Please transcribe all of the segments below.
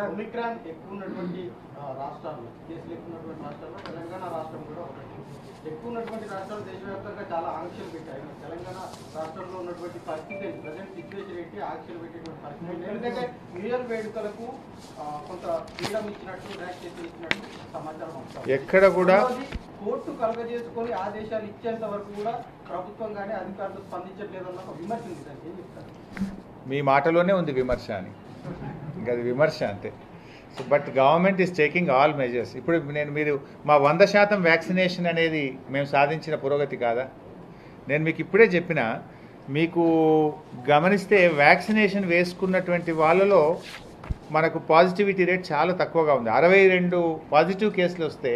Sir. Omicron ఎక్కువ ఉన్నటువంటి ఆ, రాష్ట్రాల్లో కేసులు ఎక్కువ ఉన్నటువంటి రాష్ట్రాల్లో తెలంగాణ రాష్ట్రం కూడా ఒకటి ఎక్కువ ఉన్నటువంటి రాష్ట్రాలు దేశవ్యాప్తంగా చాలా ఆంక్షలు పెట్టాయి మరి తెలంగాణ రాష్ట్రంలో ఉన్నటువంటి పరిస్థితి ప్రజెంట్ సిచ్యువేషన్ ఏంటి ఆంక్షలు పెట్టేటువంటి పరిస్థితి ఏంటి? ఎందుకంటే న్యూ ఇయర్ వేడుకలకు ఆ, కొంత ఫ్రీడమ్ ఇచ్చినట్టు రిలాక్సేషన్ ఇచ్చినట్టు సమాచారం వస్తుంది ఎక్కడ కూడా రెండోది, కోర్టు కలగజేసుకొని ఆదేశాలు ఇచ్చేంత వరకు కూడా ప్రభుత్వం కానీ అధికారులు స్పందించట్లేదన్న ఒక విమర్శ ఉంది దానికి ఏం చెప్తారు మీ మాటలోనే ఉంది విమర్శ అని ఇంకా అది విమర్శ అంతే so but government is taking all measures ఇప్పుడు నేను మీరు మా వంద శాతం వ్యాక్సినేషన్ అనేది మేము సాధించిన పురోగతి కాదా నేను మీకు ఇప్పుడే చెప్పిన మీకు గమనిస్తే వ్యాక్సినేషన్ వేసుకున్నటువంటి వాళ్ళలో మనకు పాజిటివిటీ రేట్ చాలా తక్కువగా ఉంది అరవై రెండు పాజిటివ్ కేసులు వస్తే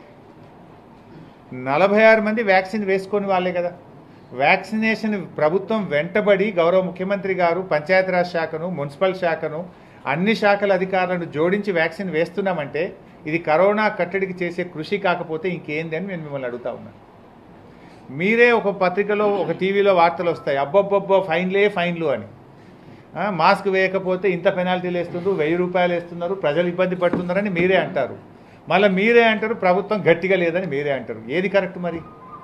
నలభై ఆరు మంది వ్యాక్సిన్ వేసుకొని వాళ్ళే కదా వ్యాక్సినేషన్ ప్రభుత్వం వెంటబడి గౌరవ ముఖ్యమంత్రి గారు పంచాయతీరాజ్ శాఖను మున్సిపల్ శాఖను అన్ని శాఖల అధికారులను జోడించి వ్యాక్సిన్ వేస్తున్నామంటే ఇది కరోనా కట్టడికి చేసే కృషి కాకపోతే ఇంకేంది అని నేను మిమ్మల్ని అడుగుతా ఉన్నాను మీరే ఒక పత్రికలో ఒక టీవీలో వార్తలు వస్తాయి అబ్బబ్బబ్బో ఫైన్లే ఫైన్లు అని ఆ, మాస్క్ వేయకపోతే ఇంత పెనాల్టీలు వేస్తున్నారు వెయ్యి రూపాయలు వేస్తున్నారు ప్రజలు ఇబ్బంది పడుతున్నారని మీరే అంటారు మళ్ళీ మీరే అంటారు ప్రభుత్వం గట్టిగా లేదని మీరే అంటారు ఏది కరెక్ట్ మరి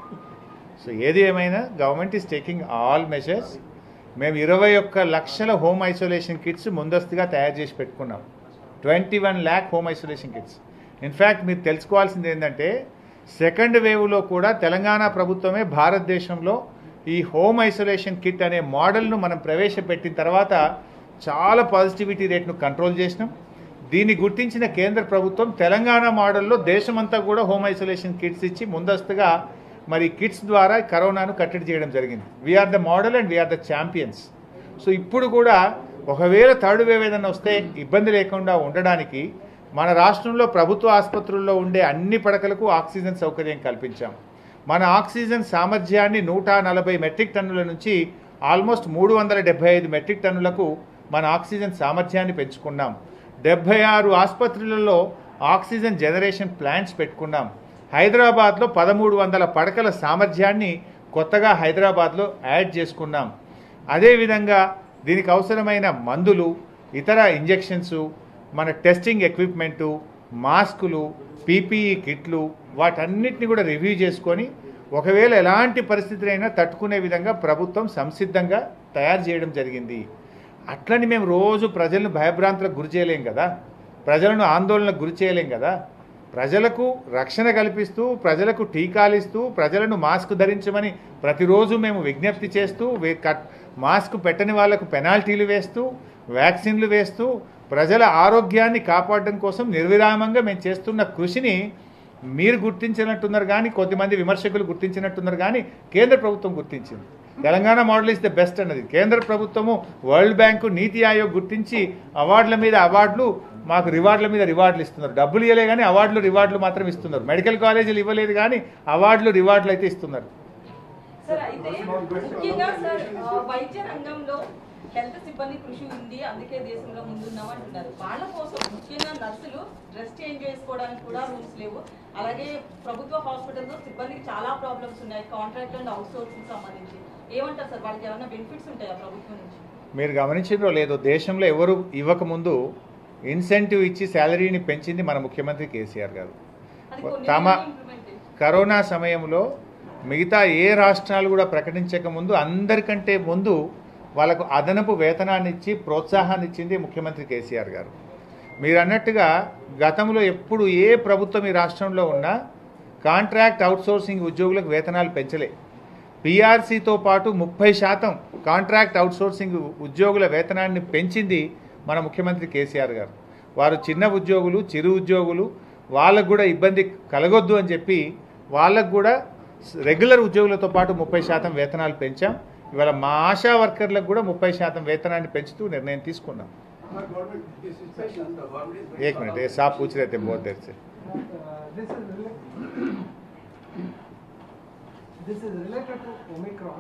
సో ఏది ఏమైనా government is taking all measures మేము ఇరవై ఒక్క లక్షల హోమ్ ఐసోలేషన్ కిట్స్ ముందస్తుగా తయారు చేసి పెట్టుకున్నాం twenty one lakh home isolation kits in fact మీరు తెలుసుకోవాల్సింది ఏంటంటే సెకండ్ వేవ్లో కూడా తెలంగాణ ప్రభుత్వమే భారతదేశంలో ఈ హోమ్ ఐసోలేషన్ కిట్ అనే మోడల్ను మనం ప్రవేశపెట్టిన తర్వాత చాలా పాజిటివిటీ రేట్ను కంట్రోల్ చేసినాం దీన్ని గుర్తించిన కేంద్ర ప్రభుత్వం తెలంగాణ మోడల్లో దేశమంతా కూడా హోమ్ ఐసోలేషన్ కిట్స్ ఇచ్చి ముందస్తుగా మరి కిట్స్ ద్వారా కరోనాను కట్టడి చేయడం జరిగింది we are the model and we are the champions so ఇప్పుడు కూడా ఒకవేళ థర్డ్ వేవ్ ఏదైనా వస్తే ఇబ్బంది లేకుండా ఉండడానికి మన రాష్ట్రంలో ప్రభుత్వ ఆసుపత్రుల్లో ఉండే అన్ని పడకలకు ఆక్సిజన్ సౌకర్యం కల్పించాం మన ఆక్సిజన్ సామర్థ్యాన్ని నూట నలభై మెట్రిక్ టన్నుల నుంచి ఆల్మోస్ట్ మూడు వందల డెబ్బై ఐదు మెట్రిక్ టన్నులకు మన ఆక్సిజన్ సామర్థ్యాన్ని పెంచుకున్నాం డెబ్బై ఆరు ఆసుపత్రులలో ఆక్సిజన్ జనరేషన్ ప్లాంట్స్ పెట్టుకున్నాం హైదరాబాద్లో పదమూడు వందల పడకల సామర్థ్యాన్ని కొత్తగా హైదరాబాద్లో యాడ్ చేసుకున్నాం అదేవిధంగా దీనికి అవసరమైన మందులు ఇతర ఇంజెక్షన్స్ మన టెస్టింగ్ ఎక్విప్మెంటు మాస్కులు పీపీఈ కిట్లు వాటన్నిటిని కూడా రివ్యూ చేసుకొని ఒకవేళ ఎలాంటి పరిస్థితులైనా తట్టుకునే విధంగా ప్రభుత్వం సంసిద్ధంగా తయారు చేయడం జరిగింది అట్లని మేము రోజు ప్రజలను భయభ్రాంతులకు గురి చేయలేం కదా ప్రజలను ఆందోళనకు గురి చేయలేం కదా ప్రజలకు రక్షణ కల్పిస్తూ ప్రజలకు టీకాలు ఇస్తూ ప్రజలను మాస్క్ ధరించమని ప్రతిరోజు మేము విజ్ఞప్తి చేస్తూ వే- కట్- మాస్క్ పెట్టని వాళ్లకు పెనాల్టీలు వేస్తూ వ్యాక్సిన్లు వేస్తూ ప్రజల ఆరోగ్యాన్ని కాపాడడం కోసం నిర్విరామంగా మేము చేస్తున్న కృషిని మీరు గుర్తించినట్టున్నారు కానీ కొద్దిమంది విమర్శకులు గుర్తించినట్టున్నారు కానీ కేంద్ర ప్రభుత్వం గుర్తించింది Telangana model is the best అన్నది కేంద్ర ప్రభుత్వము వరల్డ్ బ్యాంకు నీతి ఆయోగ్ గుర్తించి అవార్డుల మీద అవార్డులు మాకు రివార్డుల మీద రివార్డులు ఇస్తున్నారు డబ్బులు ఇవ్వలే కానీ అవార్డులు రివార్డులు మాత్రం ఇస్తున్నారు మెడికల్ కాలేజీలు ఇవ్వలేదు కానీ అవార్డులు రివార్డులు అయితే ఇస్తున్నారు సార్ అయితే ముఖ్యంగా సార్ ఆ, వైద్య రంగంలో హెల్త్ సిబ్బంది కృషి ఉంది అందుకే దేశంలో ముందున్నాం అంటున్నారు వాళ్ళ కోసం ముఖ్యంగా నర్సులు డ్రెస్ చేంజ్ చేసుకోవడానికి కూడా రూల్స్ లేవు అలాగే ప్రభుత్వ హాస్పిటల్లో సిబ్బందికి చాలా ప్రాబ్లమ్స్ ఉన్నాయి కాంట్రాక్ట్ అండ్ అవుట్ సోర్సింగ్ సంబంధించి ఏమంటారు సార్ వాళ్ళకి ఏమైనా బెనిఫిట్స్ ఉంటాయా ప్రభుత్వం నుంచి మీరు గమనించిందో లేదో దేశంలో ఎవరు ఇవ్వకముందు ఇన్సెంటివ్ ఇచ్చి శాలరీని పెంచింది మన ముఖ్యమంత్రి కేసీఆర్ గారు అది కొన్ని తమ ఇంప్లిమెంట్ కరోనా సమయంలో మిగతా ఏ రాష్ట్రాలు కూడా ప్రకటించక ముందు అందరికంటే ముందు వాళ్ళకు అదనపు వేతనాన్ని ఇచ్చి ప్రోత్సాహాన్ని ఇచ్చింది ముఖ్యమంత్రి కేసీఆర్ గారు మీరు అన్నట్టుగా గతంలో ఎప్పుడు ఏ ప్రభుత్వం ఈ రాష్ట్రంలో ఉన్నా కాంట్రాక్ట్ అవుట్సోర్సింగ్ ఉద్యోగులకు వేతనాలు పెంచలే పీఆర్సీతో పాటు ముప్పై శాతం కాంట్రాక్ట్ అవుట్సోర్సింగ్ ఉద్యోగుల వేతనాన్ని పెంచింది మన ముఖ్యమంత్రి కేసీఆర్ గారు వారు చిన్న ఉద్యోగులు చిరు ఉద్యోగులు వాళ్ళకు కూడా ఇబ్బంది కలగొద్దు అని చెప్పి వాళ్ళకు కూడా రెగ్యులర్ ఉద్యోగులతో పాటు ముప్పై శాతం వేతనాలు పెంచాం ఇవాళ మా ఆశా వర్కర్లకు కూడా ముప్పై శాతం వేతనాన్ని పెంచుతూ నిర్ణయం తీసుకున్నాం एक मिनट ये साहब पूछ रहे थे बहुत देर से Uh, this is rela- this is related to Omicron.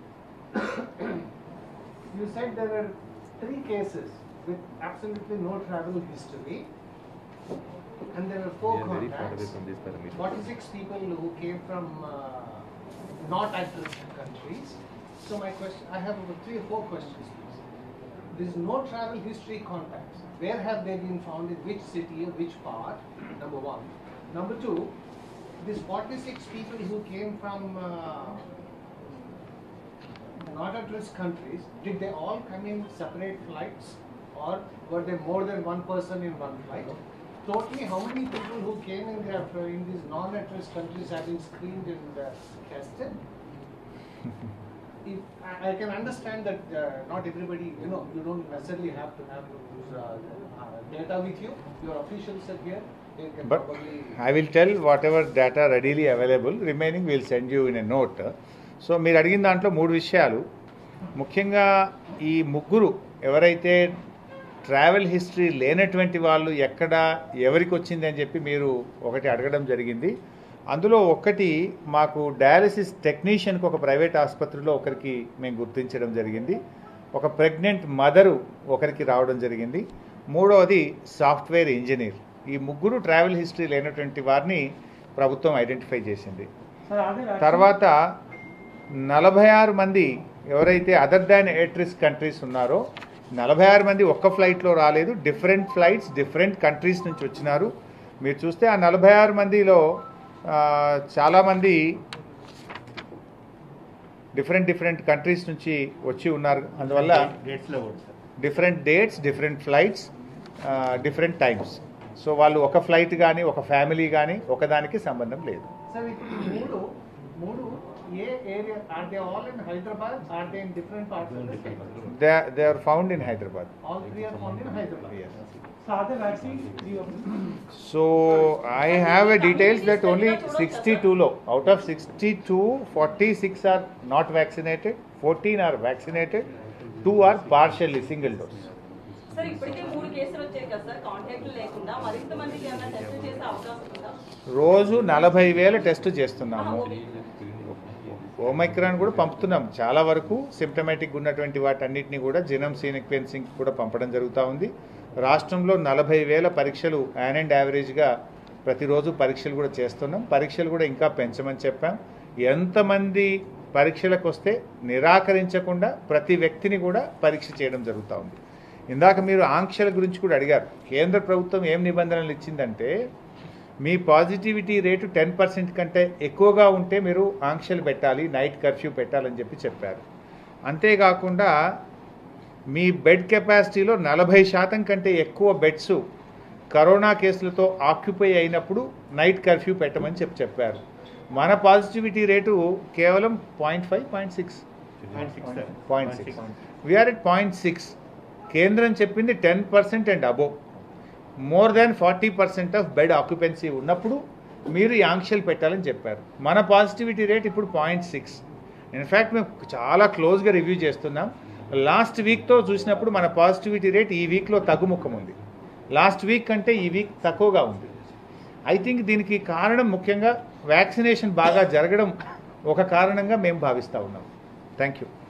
you said there were three cases with absolutely no travel history, and there were four We are very far away contacts. from this parameter. Forty-six people who came from uh, not at-risk countries. So my question, I have about three or four questions. please. There is no travel history contacts. Where have they been found in which city or which part? Number one. Number two, these 46 people who came from uh, not at risk countries, did they all come in separate flights or were there more than one person in one flight? Totally, how many people who came in there uh, in these non at risk countries have been screened and uh, tested? if I, I can understand that uh, not everybody, you know, you don't necessarily have to have those uh, uh, data with you. Your officials are here. They can But probably. I will tell whatever data readily available, remaining we'll send you in a note. So మీరు అడిగిన దాంట్లో మూడు విషయాలు ముఖ్యంగా ఈ ముగ్గురు ఎవరైతే travel history లేనటువంటి వాళ్ళు ఎక్కడ ఎవరికి వచ్చింది అని చెప్పి మీరు ఒకటి అడగడం జరిగింది అందులో ఒకటి మాకు డయాలసిస్ టెక్నీషియన్కి ఒక ప్రైవేట్ ఆసుపత్రిలో ఒకరికి మేము గుర్తించడం జరిగింది ఒక ప్రెగ్నెంట్ మదరు ఒకరికి రావడం జరిగింది మూడవది సాఫ్ట్వేర్ ఇంజనీర్ ఈ ముగ్గురు ట్రావెల్ హిస్టరీ లేనటువంటి వారిని ప్రభుత్వం ఐడెంటిఫై చేసింది తర్వాత నలభై ఆరు మంది ఎవరైతే అదర్ దాన్ ఎయిట్రిస్ కంట్రీస్ ఉన్నారో నలభై ఆరు మంది ఒక్క ఫ్లైట్లో రాలేదు డిఫరెంట్ ఫ్లైట్స్ డిఫరెంట్ కంట్రీస్ నుంచి వచ్చినారు మీరు చూస్తే ఆ నలభై ఆరు మందిలో ఆ, చాలామంది డిఫరెంట్ డిఫరెంట్ కంట్రీస్ నుంచి వచ్చి ఉన్నారు అందువల్ల డేట్స్లో కూడా sir different dates different flights different times so వాళ్ళు ఒక ఫ్లైట్ కానీ ఒక ఫ్యామిలీ కానీ ఒకదానికి సంబంధం లేదు Sir, ఇప్పుడు ఈ మూడు మూడు a area are they all in Hyderabad are they in different parts of the state they they are found in Hyderabad all three are found in Hyderabad So are the vaccines free of so I have a details that only sixty టూలో out of sixty two forty six are not vaccinated fourteen are vaccinated two are partially single dose sir ఇప్పటికే మూడు కేసులు వచ్చాయి కదా sir contact లేకుండా మరింత మందికి ఏమైనా టెస్ట్ చేసే అవకాశం ఉందా రోజు నలభై వేల టెస్ట్ చేస్తున్నాము ఓమైక్రాన్ కూడా పంపుతున్నాం చాలా వరకు సిమ్టమేటిక్ ఉన్నటువంటి వాటన్నిటిని కూడా జినమ్ సీక్వెన్సింగ్ కూడా పంపడం జరుగుతూ ఉంది రాష్ట్రంలో నలభై వేల పరీక్షలు యాన్ అండ్ యావరేజ్గా ప్రతిరోజు పరీక్షలు కూడా చేస్తున్నాం పరీక్షలు కూడా ఇంకా పెంచమని చెప్పాం ఎంతమంది పరీక్షలకు వస్తే నిరాకరించకుండా ప్రతి వ్యక్తిని కూడా పరీక్ష చేయడం జరుగుతూ ఉంది ఇందాక మీరు ఆంక్షల గురించి కూడా అడిగారు కేంద్ర ప్రభుత్వం ఏం నిబంధనలు ఇచ్చిందంటే మీ పాజిటివిటీ రేటు టెన్ పర్సెంట్ కంటే ఎక్కువగా ఉంటే మీరు ఆంక్షలు పెట్టాలి నైట్ కర్ఫ్యూ పెట్టాలని చెప్పి చెప్పారు అంతేకాకుండా మీ బెడ్ కెపాసిటీలో నలభై శాతం కంటే ఎక్కువ బెడ్స్ కరోనా కేసులతో ఆక్యుపై అయినప్పుడు నైట్ కర్ఫ్యూ పెట్టమని చెప్పి చెప్పారు మన పాజిటివిటీ రేటు కేవలం point five point six point six sir point six we are at point six కేంద్రం చెప్పింది ten percent and above more than forty percent of bed occupancy ఉన్నప్పుడు మీరు ఈ ఆంక్షలు పెట్టాలని చెప్పారు మన పాజిటివిటీ రేట్ ఇప్పుడు పాయింట్ సిక్స్ ఇన్ఫ్యాక్ట్ మేము చాలా క్లోజ్గా రివ్యూ చేస్తున్నాం లాస్ట్ వీక్తో చూసినప్పుడు మన పాజిటివిటీ రేట్ ఈ వీక్లో తగ్గుముఖం ఉంది లాస్ట్ వీక్ కంటే ఈ వీక్ తక్కువగా ఉంది ఐ థింక్ దీనికి కారణం ముఖ్యంగా వ్యాక్సినేషన్ బాగా జరగడం ఒక కారణంగా మేము భావిస్తూ ఉన్నాం థ్యాంక్ యూ